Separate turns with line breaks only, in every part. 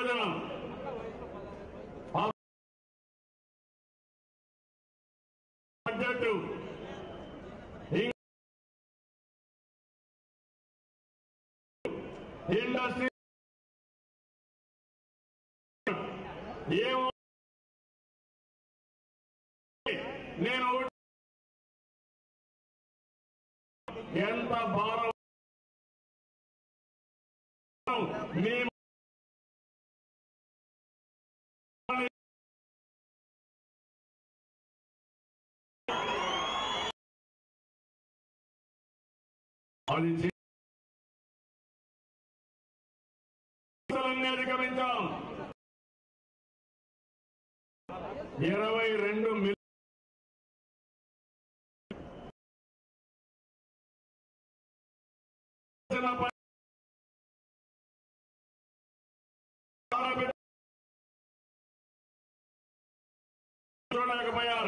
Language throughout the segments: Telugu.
ప్రయోజనం ఆ బడ్జెట్ ఇం- ఇండస్ట్రీ ఏమో నేను ఒకటి- ఎంత భారం మీ అది చే- సమస్యలన్నీ అధిగమించాం ఇరవై రెండు మిలియన్ చూడలేకపోయారు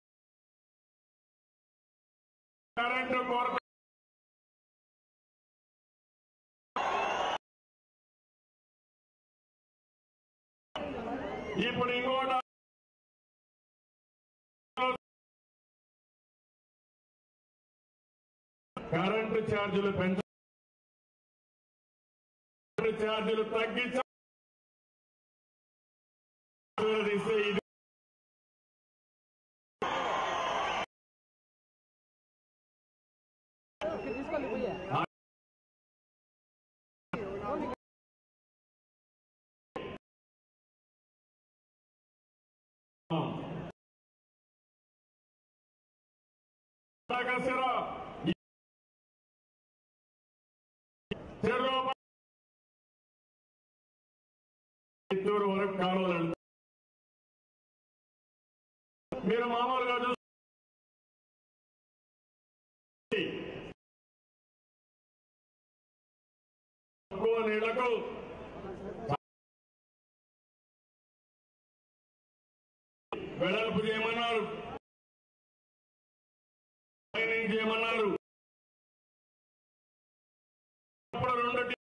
కరెంటు కొరత ఇప్పుడు ఇంకోటి కరెంటు ఛార్జీలు పెంచ కరెంటు ఛార్జీలు తగ్గించ తీస్తే ఇది కాకసిరా చెరువు చిత్తూరు వరకు కాలువలు వెళ్తాయి. మీరు మామూలుగా చూస్తే తక్కువ నీళ్లకు వెడల్పు చేయమన్నారు ట్రైనింగ్ చేయమన్నారు ఇప్పుడు రెండు టీ-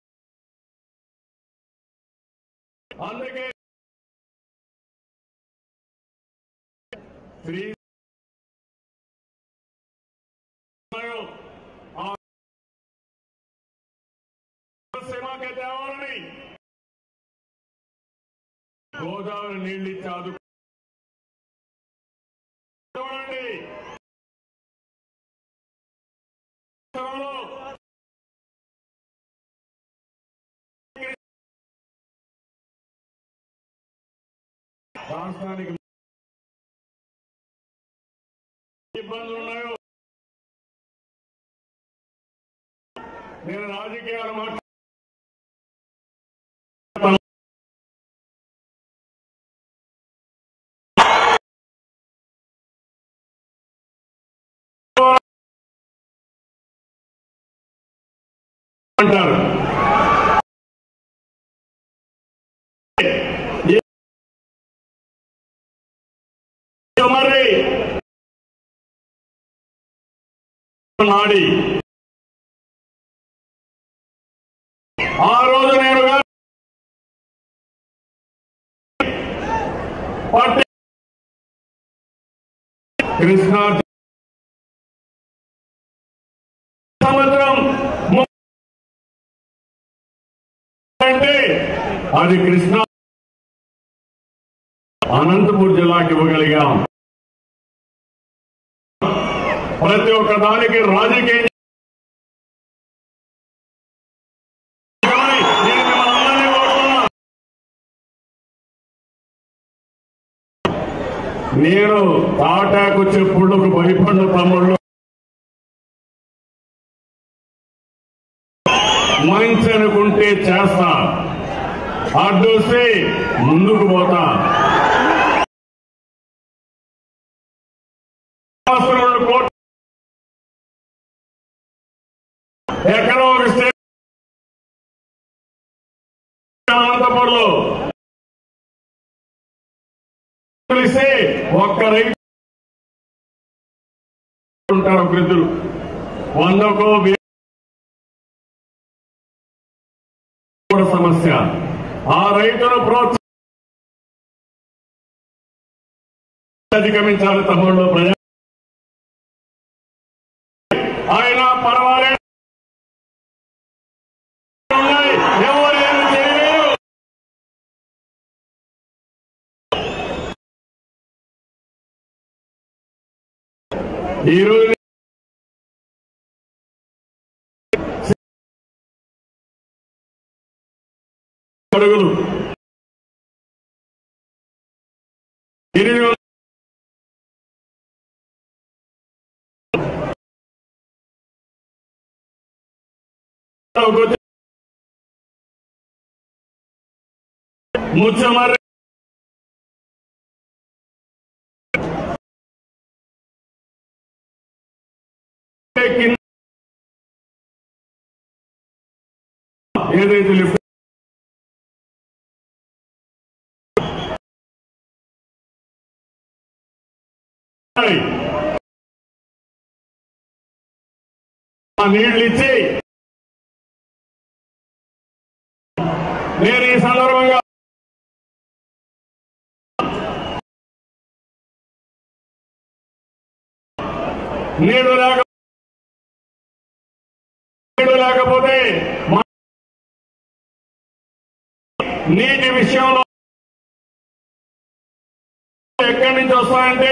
అందుకే శ్రీ ఆ సేవకి తేవాలని గోదావరి నీళ్లు ఇచ్చి ఆదు చూడండి సంవత్సరంలో రాష్ట్రానికి ఇబ్బందులు ఉన్నాయో నేను రాజకీయాలు మాట్లా అంటారు మరి నాడి ఆ రోజు నేను గా- పట్టి కృష్ణా సంవత్సరం ము- అంటే అది కృష్ణా అనంతపూర్ జిల్లాకి ఇవ్వగలిగాం ప్రతి ఒక్క దానికి రాజకీయ కానీ నేను మిమ్మల్ని అందరినీ కోరుతున్నా. నేను తాటాకు చెప్పుళ్ళకు భయపడిన తమ్ముళ్ళు మంచి అనుకుంటే చేస్తా అడ్డొస్తే ముందుకు పోతా సంవత్సరాలు కోట్లు ఎక్కడో ఒక స్టేట్ అనంతపురంలో తెలిస్తే ఒక్క రైతు ఉంటారు ఒక ఇద్దరు వందకో వెయ్యి కూడా సమస్య ఆ రైతును ప్రోత్స అధిగమించాలి తమ్ముళ్ళు ప్రజా ఆయన పర్వాలేదు ఉన్నాయి. ఎవరు ఏమి చేయలేరు ఈ రోజు అడుగులు ఎనిమిది వందల ముచ్చమర్రి కింద ఏదైతే లిఫ్ట్ ఆ నీళ్లు ఇచ్చి నేను ఈ సందర్భంగా నీళ్లు లేక నీళ్లు లేకపోతే మా- నీటి విషయంలో ఎక్కడి నుంచి వస్తాయంటే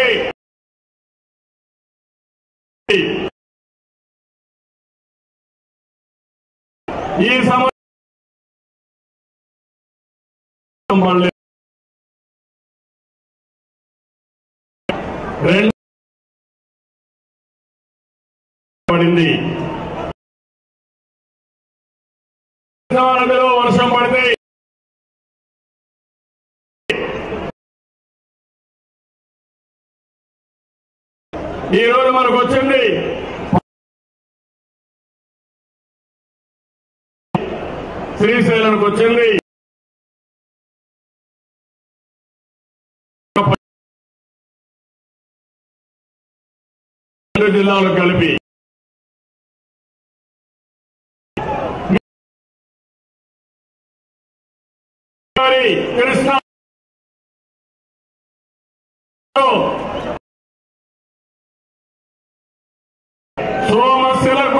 ఈ సంవత్సరం పడలేదు. రెండు పడింది నదిలో వర్షం పడితే ఈ రోజు మనకు వచ్చింది శ్రీశైలంకి వచ్చింది రెండు జిల్లాలు కలిపి మరి కృష్ణా సోమశిలకు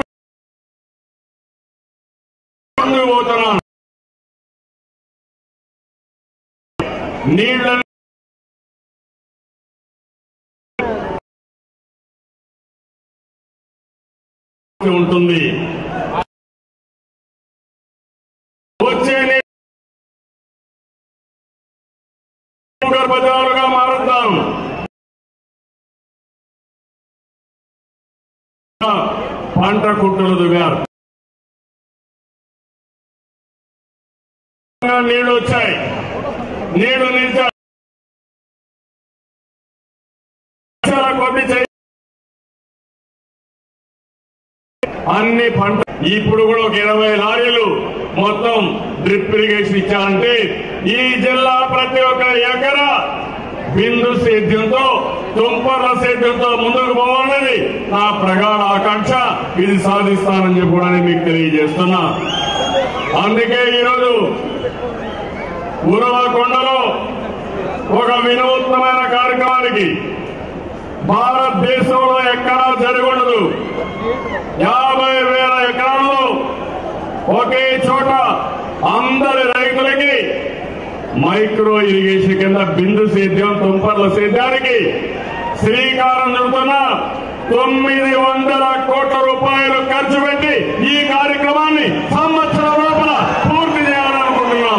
ముందుకు పోతున్నాను నీళ్ళ ఉంటుంది వచ్చే నీ- భూగర్భజాలుగా మారుద్దాం పంట కుట్టులు దిగారు నీళ్లు వచ్చాయి నీళ్లు నిలిచాయి లక్షల కొద్ది చేయి అన్ని పంట ఇప్పుడు కూడా ఒక ఇరవై లారీలు మొత్తం డ్రిప్ ఇరిగేషన్ ఇచ్చారంటే ఈ జిల్లా ప్రతి ఒక్క ఎకరా బిందు సేద్యంతో తుంపర్ల సేద్యంతో ముందుకు పోవాలని నా ప్రగాఢ ఆకాంక్ష ఇది సాధిస్తానని చెప్పి కూడా నేను మీకు తెలియజేస్తున్నా అందుకే ఈరోజు ఉరవకొండలో ఒక వినూత్నమైన కార్యక్రమానికి భారతదేశంలో ఎక్కడా జరగఉండదు యాభై వేల ఎకరాల్లో ఒకే చోట అందరి రైతులకి మైక్రో ఇరిగేషన్ కింద బిందు సేద్యం తుంపర్ల సేద్యానికి శ్రీకారం చుడుతున్న తొమ్మిది వందల కోట్ల రూపాయలు ఖర్చు పెట్టి ఈ కార్యక్రమాన్ని సంవత్సరం లోపల పూర్తి చేయాలనుకుంటున్నాం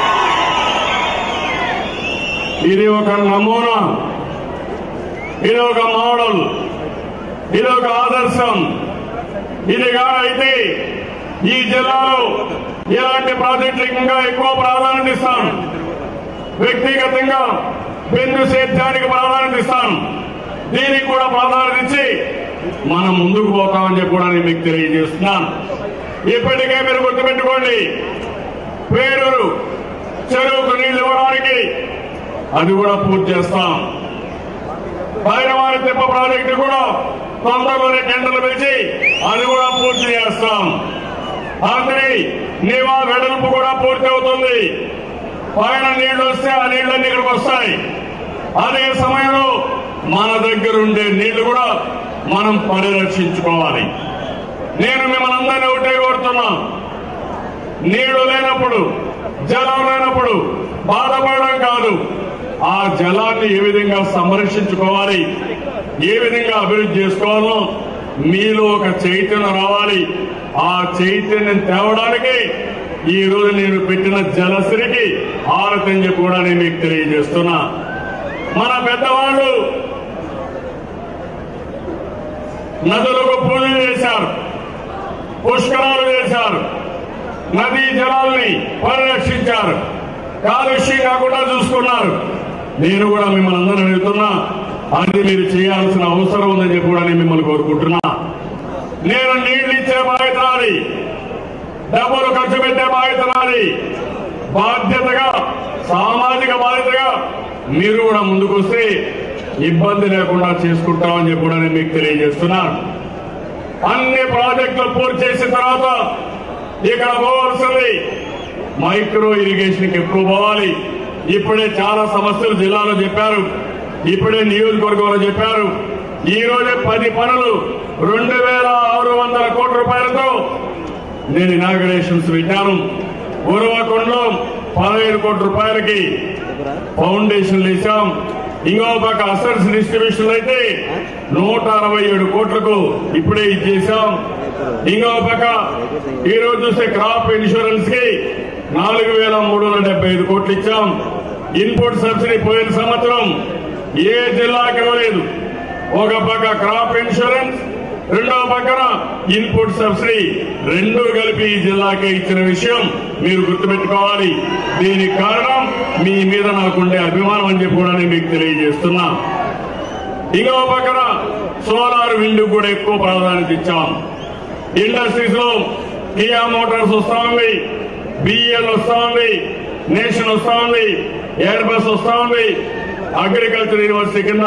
ఇది ఒక నమూనా ఇది ఒక మోడల్ ఇది ఒక ఆదర్శం ఇదిగా అయితే ఈ జిల్లాలో ఇలాంటి ప్రాజెక్టులకు ఇంకా ఎక్కువ ప్రాధాన్యత ఇస్తాం వ్యక్తిగతంగా బిందు సేద్యానికి ప్రాధాన్యత ఇస్తాం దీనికి కూడా ప్రాధాన్యత ఇచ్చి మనం ముందుకు పోతామని చెప్పి కూడా నేను మీకు తెలియజేస్తున్నాను ఇప్పటికే మీరు గుర్తుపెట్టుకోండి పేరూరు చెరువుకు నీళ్లు ఇవ్వడానికి అది కూడా పూర్తి చేస్తాం పైనవారి తిప్ప ప్రాజెక్టు కూడా తొందరలోనే టెండర్లు పిలిచి అది కూడా పూర్తి చేస్తాం అందరి నివా వెడల్పు కూడా పూర్తి అవుతుంది పైన నీళ్లు వస్తే ఆ నీళ్ళన్నీ ఇక్కడికి వస్తాయి అదే సమయంలో మన దగ్గర ఉండే నీళ్లు కూడా మనం పరిరక్షించుకోవాలి నేను మిమ్మల్ని అందరినీ ఒకటే కోరుతున్నా నీళ్లు లేనప్పుడు జలం లేనప్పుడు బాధపడడం కాదు ఆ జలాన్ని ఏ విధంగా సంరక్షించుకోవాలి ఏ విధంగా అభివృద్ధి చేసుకోవాలో మీలో ఒక చైతన్యం రావాలి ఆ చైతన్యం తేవడానికి ఈ రోజు నేను పెట్టిన జలశ్రీకి ఆరతని చెప్పి కూడా నేను మీకు తెలియజేస్తున్నా మన పెద్దవాళ్ళు నదులకు పూజలు చేశారు పుష్కరాలు చేశారు నదీ జలాల్ని పరిరక్షించారు కాలుష్యం కాకుండా చూసుకున్నారు నేను కూడా మిమ్మల్ని అందరూ అడుగుతున్నా అది మీరు చేయాల్సిన అవసరం ఉందని చెప్పి కూడా నేను మిమ్మల్ని కోరుకుంటున్నా నేను నీళ్లు ఇచ్చే బాధ్యత నాది డబ్బులు ఖర్చు పెట్టే బాధ్యత నాది బాధ్యతగా సామాజిక బాధ్యతగా మీరు కూడా ముందుకు వస్తే ఇబ్బంది లేకుండా చేసుకుంటామని చెప్పి కూడా నేను మీకు తెలియజేస్తున్నాను అన్ని ప్రాజెక్టులు పూర్తి చేసిన తర్వాత ఇక్కడ పోవాల్సింది మైక్రో ఇరిగేషన్ కి ఎక్కువ పోవాలి ఇప్పుడే చాలా సమస్యలు జిల్లాలో చెప్పారు ఇప్పుడే నియోజకవర్గంలో చెప్పారు ఈ రోజే పది పనులు రెండు వేల ఆరు వందల కోట్ల రూపాయలతో నేను ఇనాగరేషన్స్ పెట్టాను ఉరవకొండలో పదహైదు కోట్ల రూపాయలకి ఫౌండేషన్లు వేశాం ఇంకో పక్క అసెట్స్ డిస్ట్రిబ్యూషన్ అయితే నూట అరవై ఏడు కోట్లకు ఇప్పుడే ఇచ్చేసాం ఇంకో పక్క ఈ రోజు చూస్తే క్రాప్ ఇన్సూరెన్స్ కి నాలుగు వేల మూడు వందల డెబ్బై ఐదు కోట్లు ఇచ్చాం ఇన్పుట్ సబ్సిడీ పోయిన సంవత్సరం ఏ జిల్లాకి ఇవ్వలేదు ఒక పక్క క్రాప్ ఇన్సూరెన్స్ రెండో పక్కన ఇన్పుట్ సబ్సిడీ రెండు కలిపి ఈ జిల్లాకే ఇచ్చిన విషయం మీరు గుర్తుపెట్టుకోవాలి దీనికి కారణం మీ మీద నాకుండే అభిమానం అని చెప్పి కూడా నేను మీకు తెలియజేస్తున్నా ఇంకో పక్కన సోలార్ విండ్ కూడా ఎక్కువ ప్రాధాన్యత ఇచ్చాం ఇండస్ట్రీస్ లో కియా మోటార్స్ వస్తా ఉంది బిఎల్ వస్తా ఉంది నేషన్ వస్తా ఉంది ఎయిర్ బస్ వస్తా ఉంది అగ్రికల్చర్ యూనివర్సిటీ కింద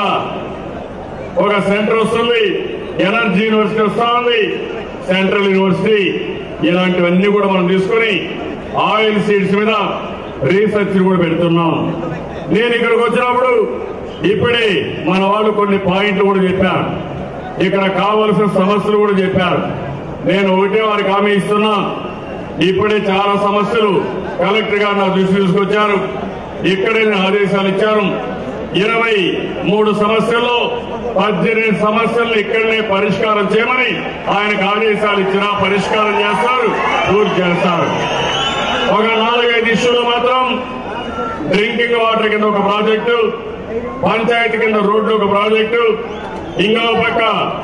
ఒక సెంటర్ వస్తుంది ఎనర్జీ యూనివర్సిటీ వస్తా ఉంది సెంట్రల్ యూనివర్సిటీ ఇలాంటివన్నీ కూడా మనం తీసుకొని ఆయిల్ సీడ్స్ మీద రీసెర్చ్ కూడా పెడుతున్నాం నేను ఇక్కడికి వచ్చినప్పుడు ఇప్పుడే మన వాళ్ళు కొన్ని పాయింట్లు కూడా చెప్పారు ఇక్కడ కావలసిన సమస్యలు కూడా చెప్పారు నేను ఒకటే వారికి హామీ ఇస్తున్నా ఇప్పుడే చాలా సమస్యలు కలెక్టర్ గారు నా దృష్టి తీసుకొచ్చారు ఇక్కడే నేను ఆదేశాలు ఇచ్చాను ఇరవై మూడు సమస్యల్లో పద్దెనిమిది సమస్యలను ఇక్కడనే పరిష్కారం చేయమని ఆయనకు ఆదేశాలు ఇచ్చినా పరిష్కారం చేస్తారు పూర్తి చేస్తారు ఒక నాలుగైదు ఇష్యూలు మాత్రం డ్రింకింగ్ వాటర్ కింద ఒక ప్రాజెక్టు పంచాయతీ కింద రోడ్లు ఒక ప్రాజెక్టు ఇంకో పక్క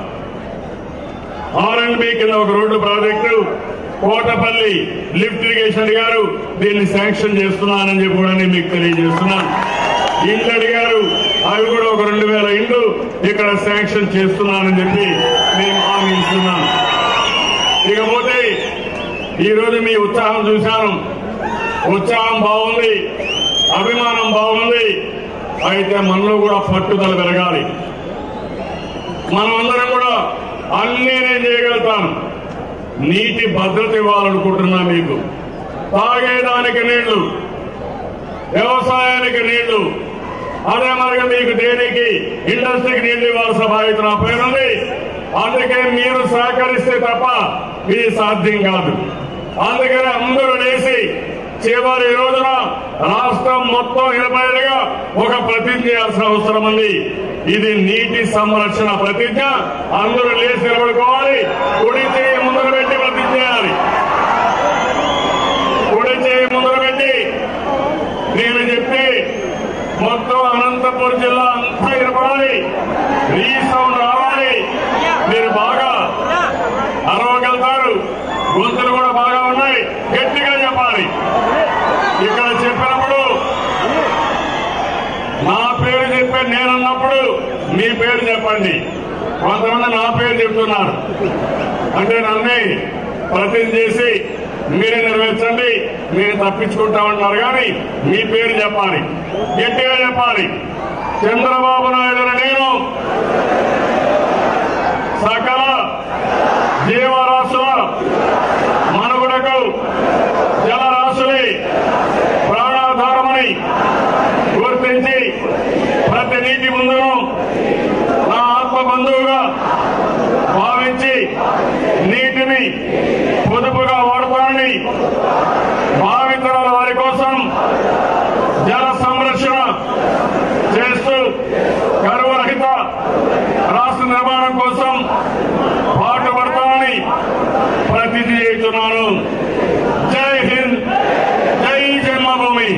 ఆర్ అండ్ బి కింద ఒక road project Kotapalli lift irrigation అడిగారు దీన్ని శాంక్షన్ చేస్తున్నానని చెప్పి కూడా నేను మీకు తెలియజేస్తున్నాను ఇండ్లు అడిగారు అవి కూడా ఒక రెండు వేల ఇండ్లు ఇక్కడ శాంక్షన్ చేస్తున్నానని చెప్పి నేను హామీ ఇస్తున్నాను ఇకపోతే ఈ రోజు మీ ఉత్సాహం చూశాను ఉత్సాహం బాగుంది అభిమానం బాగుంది అయితే మనలో కూడా పట్టుదల పెరగాలి మనమందరం కూడా అన్నీ నేను చేయగలుగుతాను నీటి భద్రత ఇవ్వాలనుకుంటున్నా మీకు తాగేదానికి నీళ్లు వ్యవసాయానికి నీళ్లు అదే మరి మీకు దేనికి ఇండస్ట్రీకి నీళ్లు ఇవ్వాల్సిన బాధ్యత నా పైన ఉంది అందుకే మీరు సహకరిస్తే తప్ప ఇది సాధ్యం కాదు అందుకని అందరూ లేచి చివరి రోజున రాష్ట్రం మొత్తం నిలబడేగా ఒక ప్రతిజ్ఞ చేయాల్సిన అవసరం ఉంది ఇది నీటి సంరక్షణ ప్రతిజ్ఞ అందరూ లేచి నిలబడుకోవాలి కుడి చేయి ముందుకు పెట్టి ప్రతిజ్ఞ చేయాలి కుడి చేయి ముందుకు పెట్టి నేను చెప్పి మొత్తం అనంతపురం జిల్లా అంతా నిలబడాలి రీ సౌండ్ రావాలి మీరు బాగా అరవగలుగుతారు గొంతులు కూడా బాగా ఉన్నాయి గట్టిగా చెప్పాలి ఇక్కడ చెప్పినప్పుడు నా పేరు చెప్పే నేనన్నప్పుడు మీ పేరు చెప్పండి కొంతమంది నా పేరు చెప్తున్నారు అంటే నన్నే ప్రతినిధి చేసి మీరే నెరవేర్చండి మీరు తప్పించుకుంటామన్నారు కానీ మీ పేరు చెప్పాలి గట్టిగా చెప్పాలి చంద్రబాబు నాయుడు అనే నేను సకల జీవరాశుల మనుగడకు జలరాశులే ప్రాణాధారమని భావితరాల వారి కోసం జల సంరక్షణ చేస్తూ కరువు రహిత రాష్ట్ర నిర్మాణం కోసం పాటుపడతామని ప్రతిజ్ఞ చేస్తున్నాను జై హింద్ జై జన్మభూమి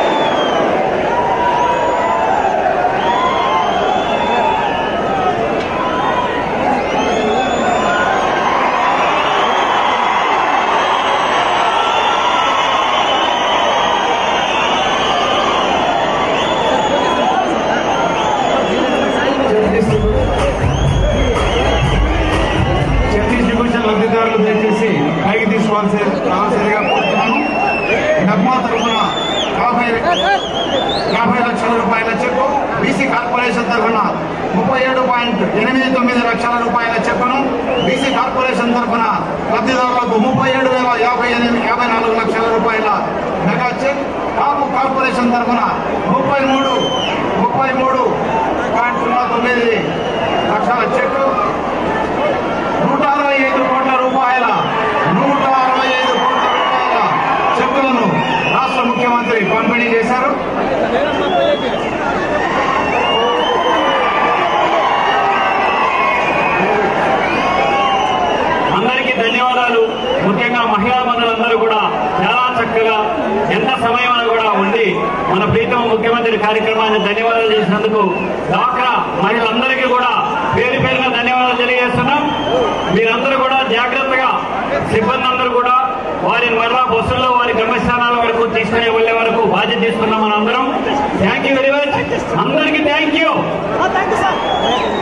చెక్ డిస్ట్రిబ్యూషన్ లబ్ధిదారులు దయచేసి పైకి తీసుకోవాల్సి రావాల్సిందిగా కోరుతున్నాను నగ్మా తరఫున యాభై యాభై లక్షల రూపాయల చెక్కు బీసీ కార్పొరేషన్ తరఫున ముప్పై ఏడు పాయింట్ ఎనిమిది తొమ్మిది లక్షల రూపాయల చెక్కును బీసీ కార్పొరేషన్ తరఫున లబ్ధిదారులకు ముప్పై ఏడు వేల యాభై ఎనిమిది యాభై నాలుగు లక్షల రూపాయల మెగా చెక్ కాపు కార్పొరేషన్ తరఫున ముప్పై మూడు ముప్పై మూడు పాయింట్ సున్నా తొమ్మిది లక్షల చెక్కు నూట అరవై ఐదు కోట్ల రూపాయల నూట అరవై ఐదు కోట్ల రూపాయల చెక్కులను రాష్ట్ర ముఖ్యమంత్రి పంపిణీ చేశారు
అందరికీ ధన్యవాదాలు ముఖ్యంగా మహిళా మనులందరూ కూడా చాలా చక్కగా ఎంత సమయం కూడా ఉండి మన ప్రీతమ ముఖ్యమంత్రి కార్యక్రమాన్ని ధన్యవాదాలు చేసినందుకు డాక్రా మహిళలందరికీ కూడా పేరు పేరున ధన్యవాదాలు తెలియజేస్తున్నాం మీరందరూ కూడా జాగ్రత్తగా సిబ్బంది అందరూ కూడా వారిని మరలా బస్సుల్లో వారి గమ్యస్థానాల వరకు తీసుకునే వెళ్ళే వరకు బాధ్యత తీసుకున్నాం మనం అందరం థ్యాంక్ యూ వెరీ మచ్ అందరికీ thank you
thank you sir